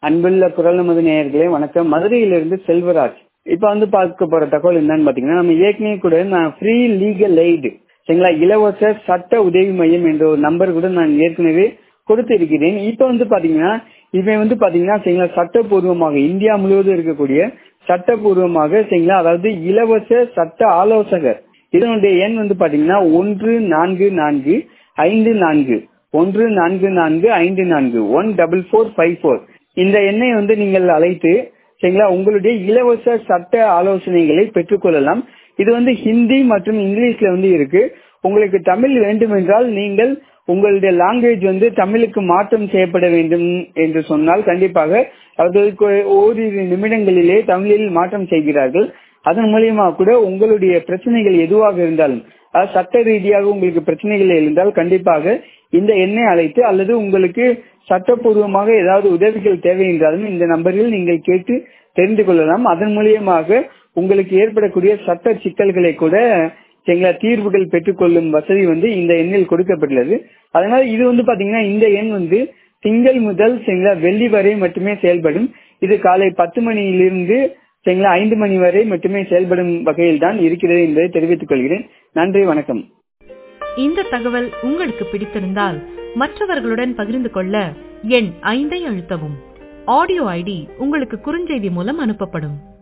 அன்புள்ள குரல் நமது நேயர்களே வணக்கம் மதுரையிலிருந்து செல்வராஜ் இப்ப வந்து பார்க்க போற தகவல் என்னன்னு பாத்தீங்கன்னா நம்ம ஏற்கனவே கூட நான் ஃப்ரீ லீகல் எய்டு சரிங்களா இலவச சட்ட உதவி மையம் என்ற ஒரு நம்பர் கூட நான் ஏற்கனவே கொடுத்திருக்கிறேன் இப்ப வந்து பாத்தீங்கன்னா இவன் வந்து பாத்தீங்கன்னா சரிங்களா சட்டப்பூர்வமாக இந்தியா முழுவதும் இருக்கக்கூடிய சட்டப்பூர்வமாக சரிங்களா அதாவது இலவச சட்ட ஆலோசகர் இதனுடைய எண் வந்து பாத்தீங்கன்னா ஒன்று நான்கு நான்கு ஐந்து நான்கு ஒன்று நான்கு நான்கு ஐந்து நான்கு one double four five four இந்த எண்ணை வந்து நீங்கள் அழைத்து சரிங்களா உங்களுடைய இலவச சட்ட ஆலோசனைகளை பெற்றுக்கொள்ளலாம் இது வந்து ஹிந்தி மற்றும் இங்கிலீஷ்ல வந்து இருக்கு உங்களுக்கு தமிழ் வேண்டும் என்றால் நீங்கள் உங்களுடைய லாங்குவேஜ் வந்து தமிழுக்கு மாற்றம் செய்யப்பட வேண்டும் என்று சொன்னால் கண்டிப்பாக அவர்களுக்கு ஓரிரு நிமிடங்களிலே தமிழில் மாற்றம் செய்கிறார்கள் அதன் மூலியமா கூட உங்களுடைய பிரச்சனைகள் எதுவாக இருந்தாலும் அதாவது சட்ட ரீதியாக உங்களுக்கு பிரச்சனைகள் இருந்தால் கண்டிப்பாக இந்த எண்ணை அழைத்து அல்லது உங்களுக்கு சட்டப்பூர்வமாக ஏதாவது உதவிகள் தேவை என்றாலும் இந்த நம்பரில் நீங்கள் கேட்டு தெரிந்து கொள்ளலாம் அதன் மூலியமாக உங்களுக்கு ஏற்படக்கூடிய சட்ட சிக்கல்களை கூட சரிங்களா தீர்வுகள் பெற்றுக்கொள்ளும் வசதி வந்து இந்த எண்ணில் கொடுக்கப்பட்டுள்ளது அதனால இது வந்து பாத்தீங்கன்னா இந்த எண் வந்து திங்கள் முதல் சரிங்களா வெள்ளி வரை மட்டுமே செயல்படும் இது காலை பத்து மணியிலிருந்து சரிங்களா ஐந்து மணி வரை மட்டுமே செயல்படும் வகையில் தான் இருக்கிறது என்பதை தெரிவித்துக் கொள்கிறேன் நன்றி வணக்கம் இந்த தகவல் உங்களுக்கு பிடித்திருந்தால் மற்றவர்களுடன் பகிர்ந்து கொள்ள எண் ஐந்தை அழுத்தவும் ஆடியோ ஐடி உங்களுக்கு குறுஞ்செய்தி மூலம் அனுப்பப்படும்